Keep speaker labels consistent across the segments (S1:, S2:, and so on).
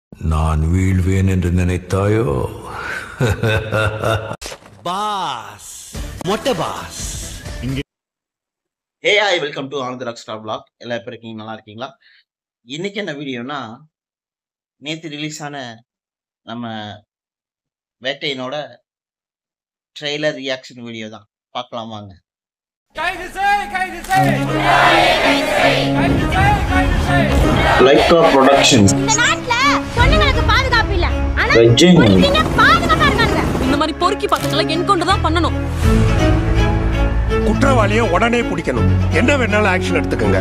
S1: நான் வீழ்வேன் என்று நினைத்தாயோ
S2: பாஸ் மொட்டை boss
S3: hey hi welcome to Anand rock star blog எல்லாம் எப்படி இருக்கீங்க நல்லா இருக்கீங்களா இன்னைக்கு என்ன வீடியோனா நேற்று ரிலீஸ் ஆன நம்ம வேட்டையனோட ட்ரெய்லர் ரியாக்ஷன் வீடியோ தான் பார்க்கலாம் வாங்க லைக்கா ப்ரொடக்ஷன்ஸ்
S4: இந்த நாட்டுல பொண்ணுங்களுக்கு பாதுகாப்பு இல்ல ஆனா
S3: ரஜினி.
S4: பொண்ணுங்க பாதுகாப்பா இருக்காங்க
S5: இந்த மாதிரி பொறுக்கி பக்கத்துல என்கவுண்டர் தான் பண்ணணும்
S6: குற்றவாளியை உடனே பிடிக்கணும் என்ன வேணாலும் ஆக்ஷன் எடுத்துக்கோங்க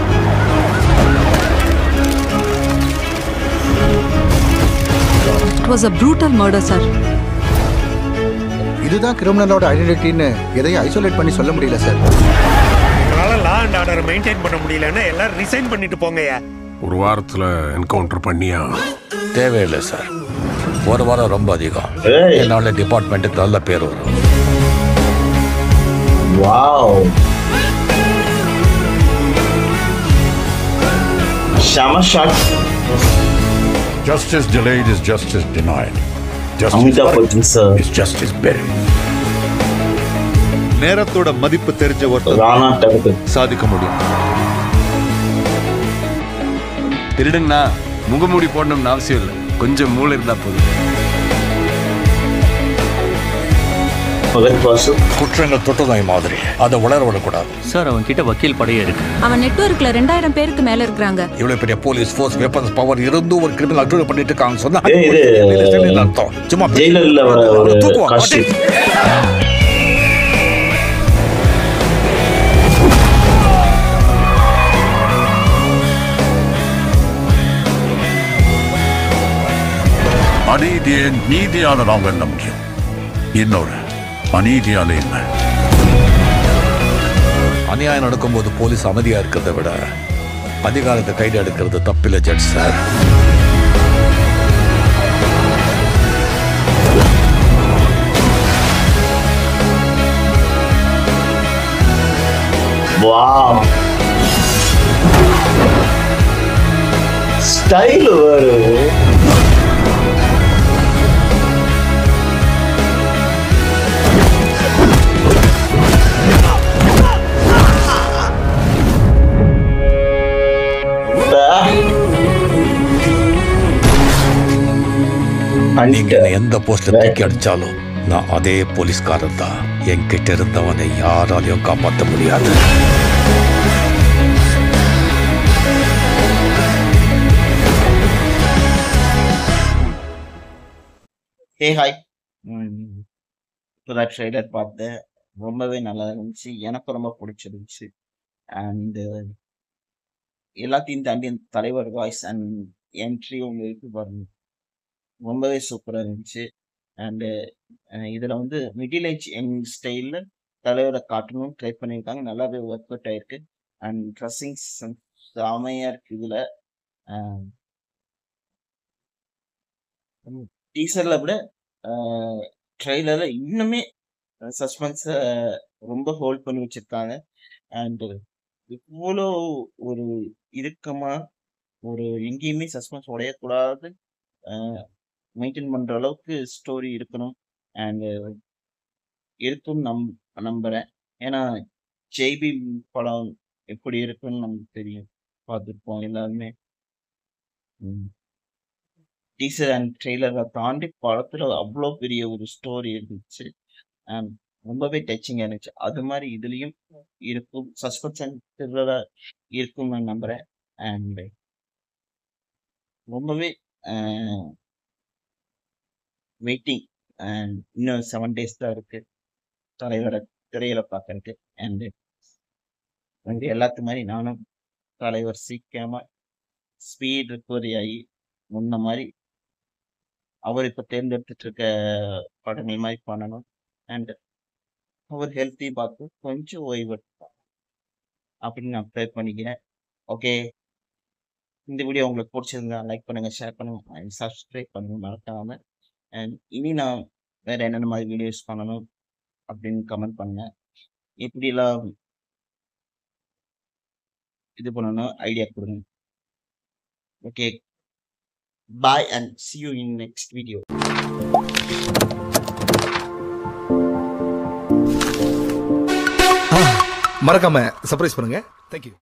S5: it was a brutal murder sir
S7: இதுதான் கிரிமினலோட ஐடென்டிட்டின்னு எதையும் ஐசோலேட் பண்ணி சொல்ல முடியல சார்
S6: உங்களால லா அண்ட் ஆர்டர் மெயின்டைன் பண்ண முடியலன்னா எல்லாரும் ரிசைன் பண்ணிட்டு போங்கய்யா
S8: ஒரு வாரத்துல என்கவுண்டர் பண்ணியா
S9: தேவையில்லை சார் ஒரு வாரம் ரொம்ப அதிகம் என்னால டிபார்ட்மெண்ட்டுக்கு நல்ல பேர் வரும்
S3: வாவ் செம shot
S8: Justice delayed is justice denied. Justice
S3: Amitabh
S8: buried
S3: Bachchan sir
S8: is justice buried.
S10: நேரத்தோட மதிப்பு தெரிஞ்ச ஒருத்தர்
S3: ராணா டக்கு
S10: சாதிக்க முடியும்
S11: திருடுங்கண்ணா முகமூடி போடணும்னு அவசியம் இல்லை கொஞ்சம் மூளை இருந்தா போதும்
S3: பகத் பாசு
S9: குற்றங்கள் தொட்டுநோய் மாதிரி அதை வளர விடக்கூடாது
S2: சார் அவன் கிட்ட வக்கீல் படையே இருக்கு
S5: அவன் நெட்வொர்க்ல ரெண்டாயிரம் பேருக்கு மேல இருக்கிறாங்க
S9: இவ்வளவு பெரிய போலீஸ் ஃபோர்ஸ் வெப்பன்ஸ் பவர் இருந்தும் ஒரு கிரிமினல் அக்ரூவ் பண்ணிட்டு இருக்காங்க சொன்னா
S3: ஏய், இது-
S9: வெளியில செல்லுன்னு அர்த்தம் சும்மா
S3: ஜெயிலர்ல வர ஒரு
S9: தூக்குவான்,
S3: காட்சி
S8: அநீதியை நீதியால நாம் வெல்ல முடியும் இன்னொரு அநீதியால இல்லை
S9: அநியாயம் நடக்கும்போது போலீஸ் அமைதியா இருக்கிறத விட அதிகாரத்தை கைது எடுக்கிறது தப்பில்லை ஜட்ஜ் சார்
S3: வாவ் ஸ்டைல் வேறு
S9: நீங்க என்னை எந்த போஸ்ட்ல தூக்கி அடிச்சாலும் நான் அதே போலீஸ்காரன் தான் என்கிட்ட இருந்தவனை யாராலையும் காப்பாற்ற முடியாது
S3: ஹே ஹாய் இப்போதான் ட்ரெய்லர் பார்த்தேன் ரொம்பவே நல்லா இருந்துச்சு எனக்கு ரொம்ப பிடிச்சிருந்துச்சு அண்ட் எல்லாத்தையும் தாண்டி அந்த தலைவர் வாய்ஸ் அண்ட் என்ட்ரி உங்களுக்கு பாருங்க ரொம்பவே சூப்பராக இருந்துச்சு அண்டு இதில் வந்து மிடில் ஏஜ் யங் ஸ்டைலில் தலைவரை காட்டணும்னு ட்ரை பண்ணியிருக்காங்க நல்லாவே ஒர்க் அவுட் ஆயிருக்கு அண்ட் ட்ரெஸ்ஸிங் செமையாக இருக்கு இதில் டீசரில் விட ட்ரெய்லரில் இன்னுமே சஸ்பென்ஸை ரொம்ப ஹோல்ட் பண்ணி வச்சிருக்காங்க அண்டு இவ்வளோ ஒரு இறுக்கமாக ஒரு எங்கேயுமே சஸ்பென்ஸ் உடையக்கூடாது மெயின்டைன் பண்ணுற அளவுக்கு ஸ்டோரி இருக்கணும் அண்டு இருக்கும்னு நம் நம்புகிறேன் ஏன்னா ஜெய்பி படம் எப்படி இருக்குன்னு நமக்கு தெரியும் பார்த்துருப்போம் எல்லாருமே டீசர் அண்ட் ட்ரெய்லரை தாண்டி படத்தில் அவ்வளோ பெரிய ஒரு ஸ்டோரி இருந்துச்சு அண்ட் ரொம்பவே டச்சிங்காக இருந்துச்சு அது மாதிரி இதுலேயும் இருக்கும் சஸ்பென்ஸ் அண்ட் த்ரில்லராக இருக்கும் நான் நம்புகிறேன் அண்ட் ரொம்பவே வெயிட்டிங் அண்ட் இன்னும் செவன் டேஸ் தான் இருக்குது தலைவரை திரையில பார்க்கறதுக்கு அண்டு வந்து எல்லாத்து மாதிரி நானும் தலைவர் சீக்கிரமாக ஸ்பீட் ரிக்கவரி ஆகி முன்ன மாதிரி அவர் இப்போ தேர்ந்தெடுத்துட்டு இருக்க படங்கள் மாதிரி பண்ணணும் அண்ட் அவர் ஹெல்த்தி பார்த்து கொஞ்சம் ஓய்வு எடுப்பார் அப்படின்னு நான் ப்ரே பண்ணிக்கிறேன் ஓகே இந்த வீடியோ உங்களுக்கு பிடிச்சிருந்தா லைக் பண்ணுங்க ஷேர் பண்ணுங்க அண்ட் சப்ஸ்கிரைப் பண்ணுங்க மறக்காம அண்ட் இனி நான் வேற என்னென்ன மாதிரி வீடியோஸ் பண்ணணும் அப்படின்னு கமெண்ட் பண்ணுங்க இப்படிலாம் இது பண்ணணும் ஐடியா கொடுங்க okay bye and see you in next video
S12: மறக்காம சர்ப்ரைஸ் பண்ணுங்க தேங்க்யூ